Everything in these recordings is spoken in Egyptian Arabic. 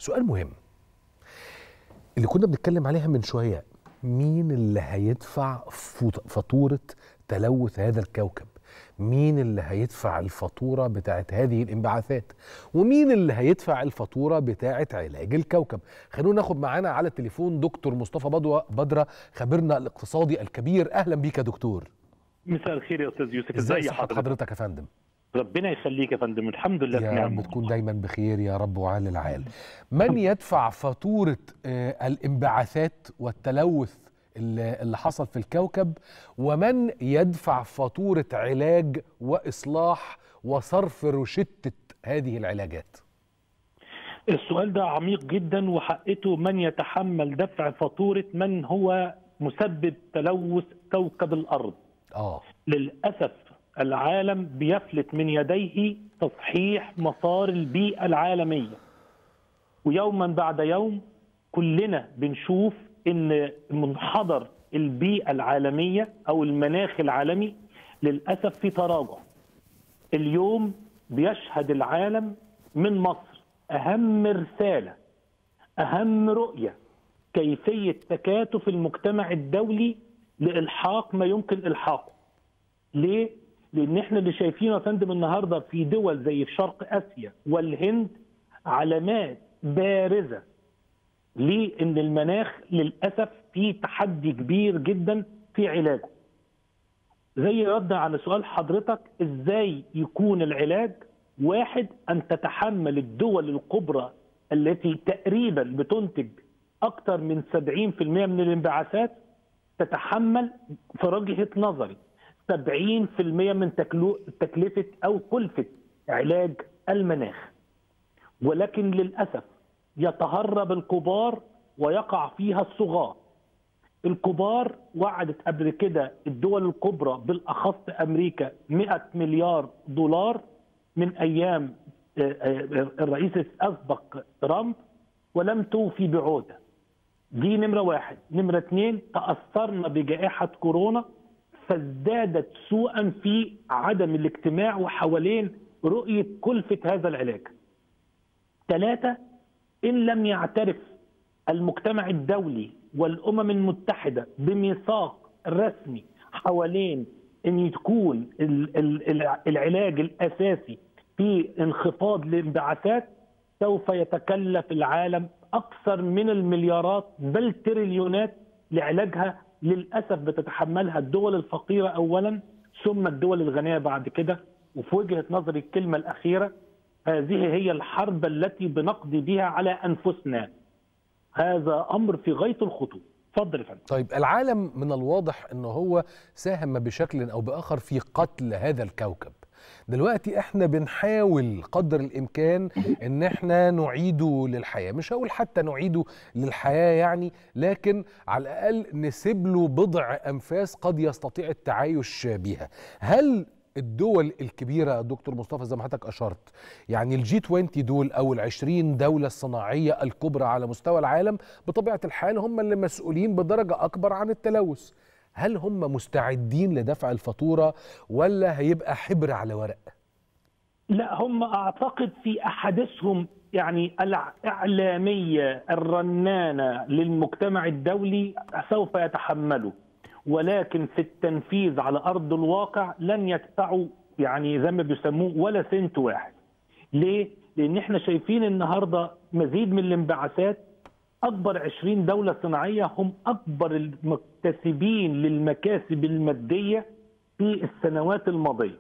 سؤال مهم اللي كنا بنتكلم عليها من شويه مين اللي هيدفع فوت- فاتوره تلوث هذا الكوكب مين اللي هيدفع الفاتوره بتاعت هذه الانبعاثات ومين اللي هيدفع الفاتوره بتاعت علاج الكوكب خلونا ناخد معانا على التليفون دكتور مصطفى بدوى بدره خبيرنا الاقتصادي الكبير اهلا بيك يا دكتور مساء الخير يا استاذ يوسف ازاي ازي صحه حضرتك حضرتك يا فندم ربنا يخليك يا فندم الحمد لله في يا نعم رب تكون دايما بخير يا رب وعال العال من يدفع فاتورة آه، الانبعاثات والتلوث اللي اللي حصل في الكوكب ومن يدفع فاتورة علاج وإصلاح وصرف روشتة هذه العلاجات السؤال ده عميق جدا وحقته من يتحمل دفع فاتورة من هو مسبب تلوث كوكب الأرض آه للأسف العالم بيفلت من يديه تصحيح مسار البيئة العالمية ويوما بعد يوم كلنا بنشوف ان منحدر البيئة العالمية او المناخ العالمي للأسف في تراجع اليوم بيشهد العالم من مصر أهم رسالة أهم رؤية كيفية تكاتف المجتمع الدولي لإلحاق ما يمكن إلحاقه ليه؟ لأن احنا اللي شايفينه يا فندم النهارده في دول زي في شرق آسيا والهند علامات بارزة لأن المناخ للأسف في تحدي كبير جدا في علاجه. زي رد على سؤال حضرتك ازاي يكون العلاج واحد ان تتحمل الدول الكبرى التي تقريبا بتنتج اكثر من 70% من الانبعاثات تتحمل في وجهه نظري 70% من تكلو- تكلفه او كلفه علاج المناخ ولكن للاسف يتهرب الكبار ويقع فيها الصغار الكبار وعدت قبل كده الدول الكبرى بالاخص امريكا 100 مليار دولار من ايام آه، آه، الرئيس الاسبق ترامب ولم توفي بعوده. دي نمره واحد، نمره اثنين تاثرنا بجائحه كورونا فازدادت سوءا في عدم الاجتماع وحوالين رؤيه كلفه هذا العلاج. ثلاثه ان لم يعترف المجتمع الدولي والامم المتحده بميثاق رسمي حوالين ان يكون ال- ال- ال- العلاج الاساسي في انخفاض الانبعاثات سوف يتكلف العالم اكثر من المليارات بل تريليونات لعلاجها للاسف بتتحملها الدول الفقيره اولا ثم الدول الغنيه بعد كده وفي وجهه نظري الكلمه الاخيره هذه هي الحرب التي بنقضي بها على انفسنا هذا امر في غايه الخطوره اتفضل يا فندم طيب العالم من الواضح أنه هو ساهم بشكل أو بآخر في قتل هذا الكوكب دلوقتي احنا بنحاول قدر الامكان ان احنا نعيده للحياه مش هقول حتى نعيده للحياه يعني لكن على الاقل نسيب له بضع انفاس قد يستطيع التعايش بها هل الدول الكبيرة دكتور مصطفى زي ما حضرتك أشرت يعني الجي 20 دول أو العشرين دولة الصناعية الكبرى على مستوى العالم بطبيعة الحال هم اللي مسؤولين بدرجة أكبر عن التلوث هل هم مستعدين لدفع الفاتورة ولا هيبقى حبر على ورق لا هم اعتقد في احاديثهم يعني الاعلاميه الرنانه للمجتمع الدولي سوف يتحملوا ولكن في التنفيذ على ارض الواقع لن يدفعوا يعني زي ما بيسموه ولا سنت واحد. ليه؟ لان احنا شايفين النهارده مزيد من الانبعاثات اكبر 20 دوله صناعيه هم اكبر المكتسبين للمكاسب الماديه في السنوات الماضيه.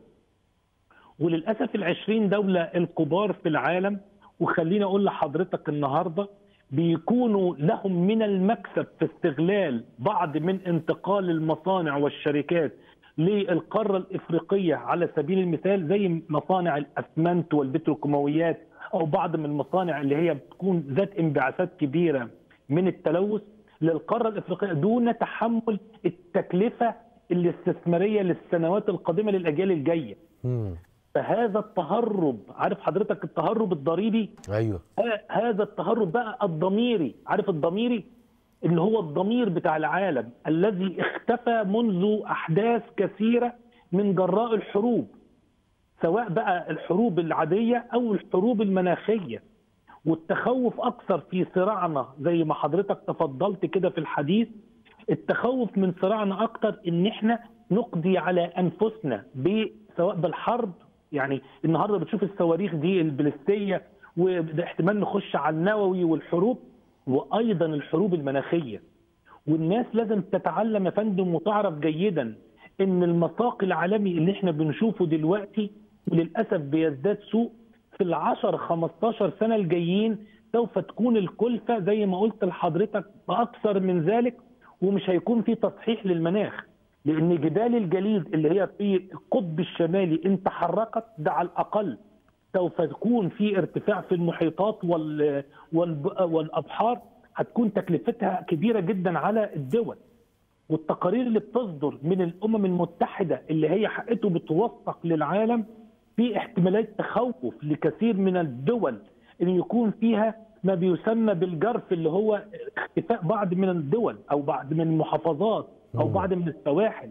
وللاسف العشرين دولة الكبار في العالم وخليني اقول لحضرتك النهارده بيكونوا لهم من المكسب في استغلال بعض من انتقال المصانع والشركات للقاره الافريقيه على سبيل المثال زي مصانع الاسمنت والبتروكيماويات او بعض من المصانع اللي هي بتكون ذات انبعاثات كبيره من التلوث للقاره الافريقيه دون تحمل التكلفه الاستثماريه للسنوات القادمه للاجيال الجايه. مم. فهذا التهرب عارف حضرتك التهرب الضريبي أيوه ه- هذا التهرب بقى الضميري عارف الضميري اللي هو الضمير بتاع العالم الذي اختفى منذ احداث كثيره من جراء الحروب سواء بقى الحروب العاديه او الحروب المناخيه والتخوف اكثر في صراعنا زي ما حضرتك تفضلت كده في الحديث التخوف من صراعنا اكتر ان احنا نقضي على انفسنا سواء بالحرب يعني النهارده بتشوف الصواريخ دي البالستيه واحتمال نخش على النووي والحروب وايضا الحروب المناخيه والناس لازم تتعلم يا فندم وتعرف جيدا ان المساق العالمي اللي احنا بنشوفه دلوقتي وللاسف بيزداد سوء في العشر 15 سنه الجايين سوف تكون الكلفه زي ما قلت لحضرتك باكثر من ذلك ومش هيكون في تصحيح للمناخ لان جبال الجليد اللي هي في القطب الشمالي ان تحركت ده على الاقل سوف تكون في ارتفاع في المحيطات وال والابحار هتكون تكلفتها كبيره جدا على الدول والتقارير اللي بتصدر من الامم المتحده اللي هي حقته بتوثق للعالم في احتمالات تخوف لكثير من الدول ان يكون فيها ما بيسمى بالجرف اللي هو اختفاء بعض من الدول او بعض من المحافظات او بعض من السواحل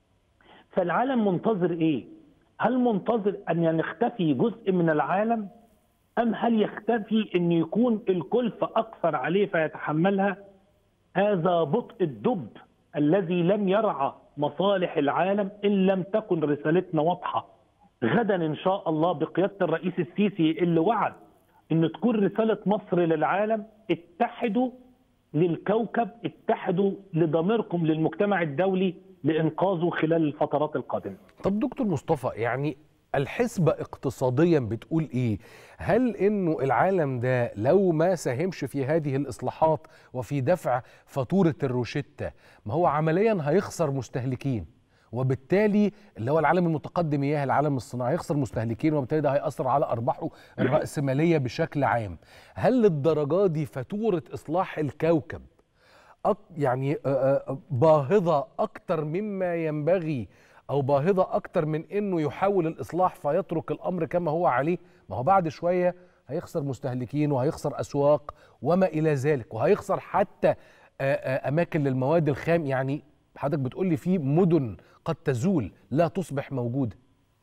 فالعالم منتظر ايه هل منتظر ان يختفي جزء من العالم ام هل يختفي ان يكون الكلفه اكثر عليه فيتحملها هذا بطء الدب الذي لم يرعى مصالح العالم ان لم تكن رسالتنا واضحه غدا ان شاء الله بقياده الرئيس السيسي اللي وعد ان تكون رساله مصر للعالم اتحدوا للكوكب اتحدوا لضميركم للمجتمع الدولي لانقاذه خلال الفترات القادمه. طب دكتور مصطفى يعني الحسبة اقتصاديا بتقول ايه؟ هل انه العالم ده لو ما ساهمش في هذه الاصلاحات وفي دفع فاتورة الروشتة ما هو عمليا هيخسر مستهلكين وبالتالي اللي هو العالم المتقدم اياه العالم الصناعي يخسر مستهلكين وبالتالي ده هيأثر على ارباحه الرأسمالية بشكل عام. هل للدرجة دي فاتورة اصلاح الكوكب أك يعني باهظة أكتر مما ينبغي أو باهظة أكتر من إنه يحاول الإصلاح فيترك الأمر كما هو عليه ما هو بعد شوية هيخسر مستهلكين وهيخسر أسواق وما إلى ذلك وهيخسر حتى أماكن للمواد الخام يعني حضرتك بتقول لي في مدن قد تزول لا تصبح موجودة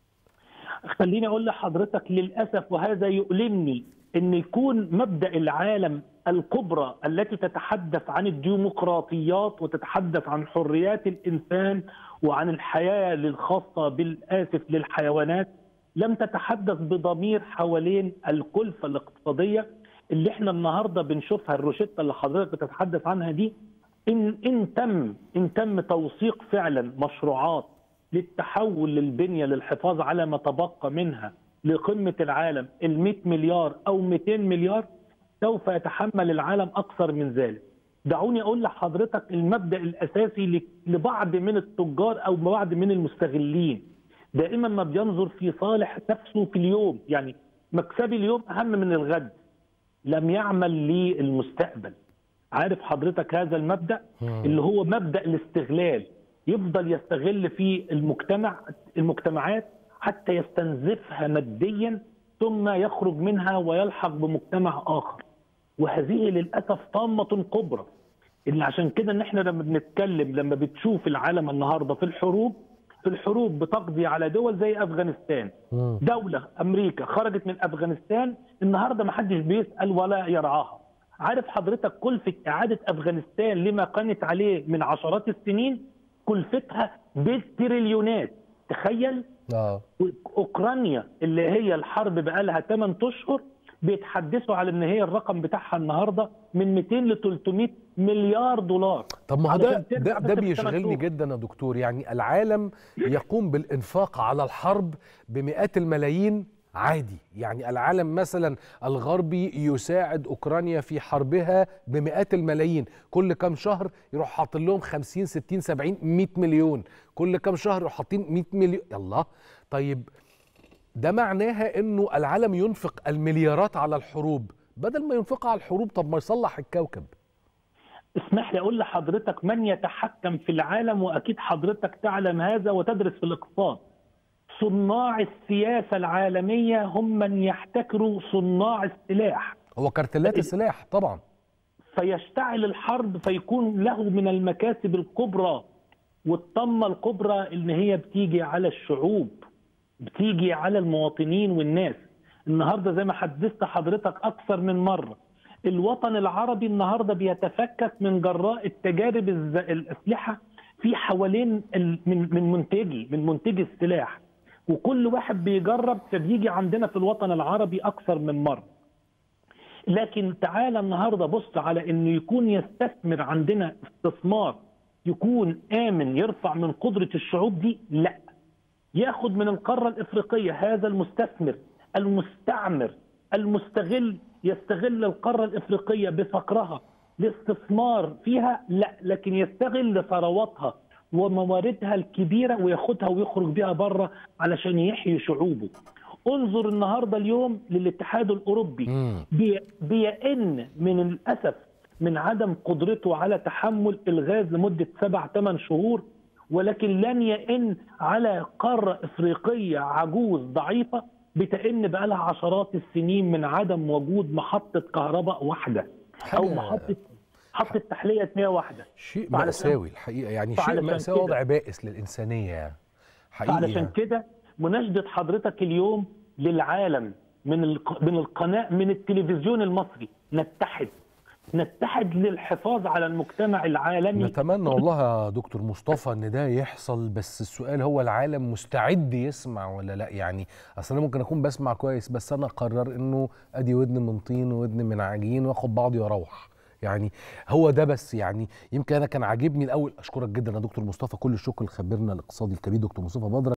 خليني أقول لحضرتك للأسف وهذا يؤلمني ان يكون مبدا العالم الكبرى التي تتحدث عن الديمقراطيات وتتحدث عن حريات الانسان وعن الحياه الخاصه بالاسف للحيوانات لم تتحدث بضمير حوالين الكلفه الاقتصاديه اللي احنا النهارده بنشوفها الروشته اللي حضرتك بتتحدث عنها دي ان ان تم ان تم توثيق فعلا مشروعات للتحول للبنيه للحفاظ على ما تبقى منها لقمة العالم ال 100 مليار أو 200 مليار سوف يتحمل العالم أكثر من ذلك دعوني أقول لحضرتك المبدأ الأساسي لبعض من التجار أو بعض من المستغلين دائما ما بينظر في صالح نفسه في اليوم يعني مكسبي اليوم أهم من الغد لم يعمل للمستقبل عارف حضرتك هذا المبدأ اللي هو مبدأ الاستغلال يفضل يستغل في المجتمع المجتمعات حتى يستنزفها ماديا ثم يخرج منها ويلحق بمجتمع اخر وهذه للاسف طامه كبرى اللي عشان كده ان احنا لما بنتكلم لما بتشوف العالم النهارده في الحروب في الحروب بتقضي على دول زي افغانستان دوله امريكا خرجت من افغانستان النهارده ما حدش بيسال ولا يرعاها عارف حضرتك كلفه اعاده افغانستان لما كانت عليه من عشرات السنين كلفتها بالتريليونات تخيل اه اوكرانيا اللي هي الحرب بقى لها 8 اشهر بيتحدثوا على ان هي الرقم بتاعها النهارده من 200 ل 300 مليار دولار طب ما هو ده ده, ده بيشغلني جدا يا دكتور يعني العالم يقوم بالانفاق على الحرب بمئات الملايين عادي يعني العالم مثلا الغربي يساعد اوكرانيا في حربها بمئات الملايين كل كام شهر يروح حاطين لهم 50 60 70 100 مليون كل كام شهر يروح حاطين 100 مليون يلا طيب ده معناها انه العالم ينفق المليارات على الحروب بدل ما ينفقها على الحروب طب ما يصلح الكوكب اسمح لي اقول لحضرتك من يتحكم في العالم واكيد حضرتك تعلم هذا وتدرس في الاقتصاد صناع السياسة العالمية هم من يحتكروا صناع السلاح هو كارتلات السلاح طبعا فيشتعل الحرب فيكون له من المكاسب الكبرى والطمة الكبرى ان هي بتيجي على الشعوب بتيجي على المواطنين والناس النهارده زي ما حدثت حضرتك اكثر من مره الوطن العربي النهارده بيتفكك من جراء التجارب الز- الاسلحه في حوالين ال- من من منتجي من منتجي السلاح وكل واحد بيجرب فبيجي عندنا في الوطن العربي اكثر من مره لكن تعالى النهارده بص على انه يكون يستثمر عندنا استثمار يكون امن يرفع من قدره الشعوب دي لا ياخد من القاره الافريقيه هذا المستثمر المستعمر المستغل يستغل القاره الافريقيه بفقرها لاستثمار فيها لا لكن يستغل ثرواتها ومواردها الكبيره وياخدها ويخرج بيها بره علشان يحيي شعوبه انظر النهارده اليوم للاتحاد الاوروبي مم. بي- بيئن من الاسف من عدم قدرته على تحمل الغاز لمده سبع ثمان شهور ولكن لن يئن على قاره افريقيه عجوز ضعيفه بتئن بقى لها عشرات السنين من عدم وجود محطه كهرباء واحده او حاجة- محطه محطه تحليه مياه واحده شيء فعلشان- مأساوي الحقيقة يعني شيء فعلشان مأساوي كده- وضع بائس للإنسانية يعني حقيقي فعلشان يعني. كده مناشدة حضرتك اليوم للعالم من الق... من القناة من التلفزيون المصري نتحد نتحد للحفاظ على المجتمع العالمي نتمنى والله يا دكتور مصطفى ان ده يحصل بس السؤال هو العالم مستعد يسمع ولا لا يعني اصل انا ممكن اكون بسمع كويس بس انا اقرر انه ادي ودن من طين وودن من عجين واخد بعضي واروح يعني هو ده بس يعني يمكن انا كان عاجبني الاول اشكرك جدا يا دكتور مصطفى كل الشكر لخبيرنا الاقتصادي الكبير دكتور مصطفى بدر